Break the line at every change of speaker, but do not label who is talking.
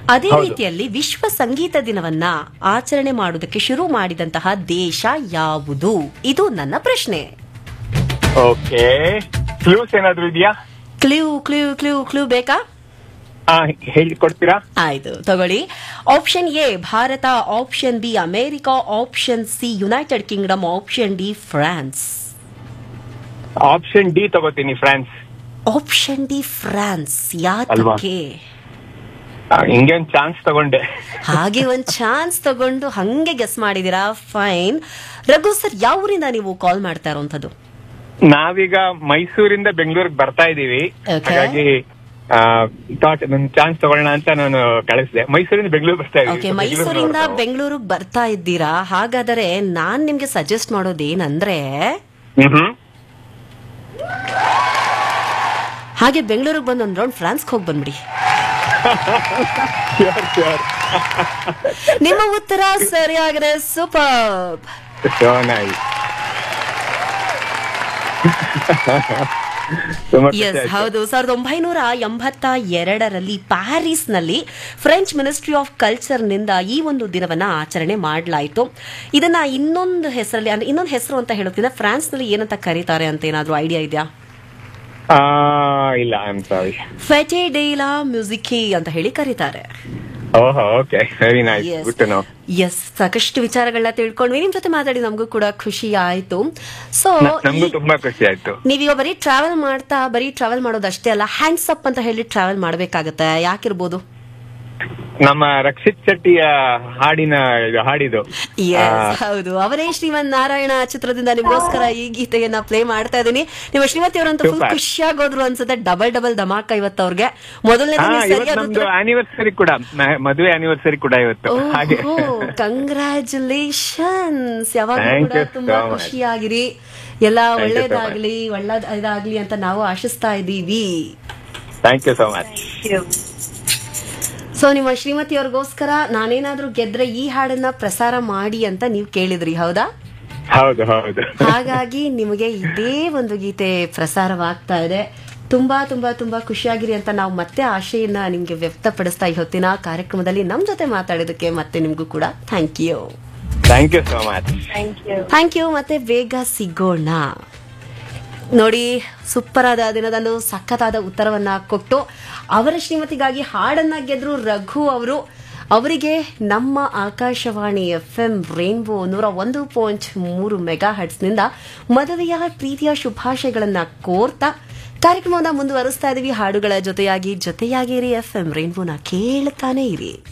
ಅದೇ
ಹೌದು.
ರೀತಿಯಲ್ಲಿ ವಿಶ್ವ ಸಂಗೀತ ದಿನವನ್ನ ಆಚರಣೆ ಮಾಡುವುದಕ್ಕೆ ಶುರು ಮಾಡಿದಂತಹ ದೇಶ ಯಾವುದು ಇದು ನನ್ನ ಪ್ರಶ್ನೆ
ಓಕೆ ಕ್ಲೂಸ್ ಏನಾದ್ರು ಇದೆಯಾ
ಕ್ಲೂ ಕ್ಲೂ ಕ್ಲೂ ಕ್ಲೂ ಬೇಕಾ
ಹಾ ಹೇಳಿ ಕೊಡ್ತೀರಾ
ಆಯ್ತು ತಗೊಳ್ಳಿ option A Bharata option B America option C United Kingdom option D France
option D ತಗೋತೀನಿ ಫ್ರಾನ್ಸ್
ಆಪ್ಷನ್ ಡಿ ಫ್ರಾನ್ಸ್ ಯಾತಕ್ಕೆ
ಆ, ಹಿಂಗೆ ಒಂದ್ ಚಾನ್ಸ್ ತಗೊಂಡೆ
ಹಾಗೆ ಒಂದ್ ಚಾನ್ಸ್ ತಗೊಂಡು ಹಂಗೆ ಗೆಸ್ ಮಾಡಿದೀರಾ ಫೈನ್ ರಘು ಸರ್ ಯಾವ ಊರಿಂದ ನೀವು ಕಾಲ್ ಮಾಡ್ತಾ ಇರೋಂಥದ್ದು
ನಾವೀಗ ಮೈಸೂರಿಂದ ಬೆಂಗಳೂರಿಗೆ ಬರ್ತಾ ಇದೀವಿ
Okay.
ಹಾಗಾಗಿ ಥಾಟ್ ನನ್ ಚಾನ್ಸ್ ತಗೊಳ್ಳೋಣ ಅಂತ ನಾನು ಕಳಿಸಿದೆ ಮೈಸೂರಿಂದ ಬೆಂಗಳೂರು ಬರ್ತಾ
ಓಕೆ
ಇದೀವಿ
ಮೈಸೂರಿಂದ ಬೆಂಗಳೂರಿಗೆ ಬರ್ತಾ ಇದ್ದೀರಾ ಹಾಗಾದರೆ ನಾನ್ ನಿಮ್ಗೆ ಸಜೆಸ್ಟ್ ಮಾಡೋದೇನಂದ್ರೆ
ಹ್ಮ್
ಹಾಗೆ ಬೆಂಗಳೂರಿಗೆ ಬಂದು ಒಂದ್ ರೌಂಡ್ ಫ್ರಾನ್ಸ್ಗೆ ಹೋಗಿ ಬಂದ್ಬಿಡಿ
ಶ್ಯೂರ್ ಶ್ಯೂರ್
ನಿಮ್ಮ ಉತ್ತರ ಸರಿಯಾಗಿದೆ ಸೂಪರ್
ಸೊ ನೈಸ್ ತುಂಬಾ ಖುಷಿ
ಎಸ್
ಆಯ್ತು.
ಹೌದು ಸಾವಿರದ ಒಂಬೈನೂರ ಎಂಬತ್ತ ಎರಡರಲ್ಲಿ ಪ್ಯಾರಿಸ್ನಲ್ಲಿ ಫ್ರೆಂಚ್ ಮಿನಿಸ್ಟ್ರಿ ಆಫ್ ಕಲ್ಚರ್ ನಿಂದ ಈ ಒಂದು ದಿನವನ್ನ ಆಚರಣೆ ಮಾಡಲಾಯಿತು ಇದನ್ನ ಇನ್ನೊಂದು ಹೆಸರಲ್ಲಿ ಅಂದ್ರೆ ಇನ್ನೊಂದು ಹೆಸರು ಅಂತ ಹೇಳೋದ್ಕಿಂತ ಫ್ರಾನ್ಸ್ ನಲ್ಲಿ ಏನಂತ ಕರೀತಾರೆ ಅಂತ ಏನಾದ್ರೂ ಐಡಿಯಾ ಇದೆಯಾ
ಆ, ಇಲ್ಲ ಐ ಆಮ್ ಸಾರಿ
ಫೆಟೆ ಡೇಲಾ ಮ್ಯೂಸಿಕಿ ಅಂತ ಹೇಳಿ ಕರೀತಾರೆ
ಓಹೋ okay very nice good to know
yes ಸಾಕಷ್ಟು ವಿಚಾರಗಳನ್ನ ತಿಳ್ಕೊಂಡ್ವಿ ನಿಮ್ ಜೊತೆ ಮಾತಾಡಿ ನಮಗೂ ಕೂಡ ಖುಷಿ ಆಯ್ತು ಸೊ
ನಮಗೂ ತುಂಬಾ ಖುಷಿ ಆಯ್ತು
ನೀವೀಗ ಬರೀ ಟ್ರಾವೆಲ್ ಮಾಡ್ತಾ ಬರೀ ಟ್ರಾವೆಲ್ ಮಾಡೋದಷ್ಟೇ ಅಲ್ಲ ಹ್ಯಾಂಡ್ಸ್ ಅಪ್ ಅಂತ ಹೇಳಿ ಟ್ರಾವೆಲ್ ಮಾಡ್ಬೇಕಾಗತ್ತೆ ಯಾಕಿರ್ಬೋದು
ನಮ್ಮ ರಕ್ಷಿತ್ ಶೆಟ್ಟಿಯ ಹಾಡಿನ ಇದು ಹಾಡಿದು
ಎಸ್ ಹೌದು ಅವರೇ ಶ್ರೀಮನ್ ನಾರಾಯಣ ಚಿತ್ರದಿಂದ ನಿಮಗೋಸ್ಕರ ಈ ಗೀತೆಯನ್ನ ಪ್ಲೇ ಮಾಡ್ತಾ ಇದ್ದೀನಿ ನಿಮ್ಮ ಶ್ರೀಮತಿ ಅವರಂತೂ ಫುಲ್
Super.
ಖುಷಿಯಾಗೋದ್ರು ಅನ್ಸುತ್ತೆ ಡಬಲ್ ಡಬಲ್ ಧಮಾಕ ಇವತ್ತು ಅವ್ರಿಗೆ ಮೊದಲನೇ
ಹಾ ಇವತ್ತು
ಸರಿಯಾದ
ನಮ್ದು
ಉತ್ತರ
ಆನಿವರ್ಸರಿ ಕೂಡ ಮ- ಮದುವೆ ಆನಿವರ್ಸರಿ ಕೂಡ ಇವತ್ತು ಹಾಗೆ
ಕಂಗ್ರ್ಯಾಚುಲೇಷನ್ಸ್ ಯಾವಾಗ
Thank
ಕೂಡ
you
ತುಂಬಾ
so much.
ಖುಷಿಯಾಗಿರಿ ಎಲ್ಲ
you so
ಒಳ್ಳೇದಾಗ್ಲಿ ಒಳ್ಳೇದ್ ಇದಾಗ್ಲಿ ಅಂತ ನಾವು ಆಶಿಸ್ತಾ ಇದ್ದೀವಿ
thank you so much
so ನಿಮ್ಮ ಶ್ರೀಮತಿಯವ್ರಿಗೋಸ್ಕರ ನಾನೇನಾದ್ರೂ ಗೆದ್ರೆ ಈ ಹಾಡನ್ನ ಪ್ರಸಾರ ಮಾಡಿ ಅಂತ ನೀವು ಕೇಳಿದ್ರಿ ಹೌದಾ
ಹೌದು ಹೌದು
ಹಾಗಾಗಿ ನಿಮಗೆ ಇದೇ ಒಂದು ಗೀತೆ ಪ್ರಸಾರವಾಗ್ತಾ ಇದೆ ತುಂಬಾ ತುಂಬಾ ತುಂಬಾ ಖುಷಿಯಾಗಿರಿ ಅಂತ ನಾವು ಮತ್ತೆ ಆಶೆಯನ್ನ ನಿಮ್ಗೆ ವ್ಯಕ್ತಪಡಿಸ್ತಾ ಈ ಹೊತ್ತಿನ ಕಾರ್ಯಕ್ರಮದಲ್ಲಿ ನಮ್ ಜೊತೆ ಮಾತಾಡೋದಕ್ಕೆ ಮತ್ತೆ ನಿಮ್ಗೂ ಕೂಡ thank you
thank you so much
thank you ಮತ್ತೆ ಬೇಗ ಸಿಗೋಣ ನೋಡಿ ಸೂಪರ್ ಆದ ದಿನದಂದು ಸಖತ್ತಾದ ಉತ್ತರವನ್ನ ಕೊಟ್ಟು ಅವರ ಶ್ರೀಮತಿಗಾಗಿ ಹಾಡನ್ನ ಗೆದ್ರು ರಘು ಅವರು ಅವರಿಗೆ ನಮ್ಮ ಆಕಾಶವಾಣಿ ಎಫ್ ಎಂ ರೇನ್ಬೋ ನೂರ ಒಂದು ಪಾಯಿಂಟ್ ಮೂರು ಮೆಗಾ ಹಟ್ಸ್ನಿಂದ ಮದುವೆಯ ಪ್ರೀತಿಯ ಶುಭಾಶಯಗಳನ್ನ ಕೋರ್ತಾ ಕಾರ್ಯಕ್ರಮವನ್ನ ಮುಂದುವರಿಸ್ತಾ ಇದೀವಿ ಹಾಡುಗಳ ಜೊತೆಯಾಗಿ ಜೊತೆಯಾಗಿರಿ ಎಫ್ ಎಂ ರೇನ್ಬೋನ ಕೇಳ್ತಾನೆ ಇರಿ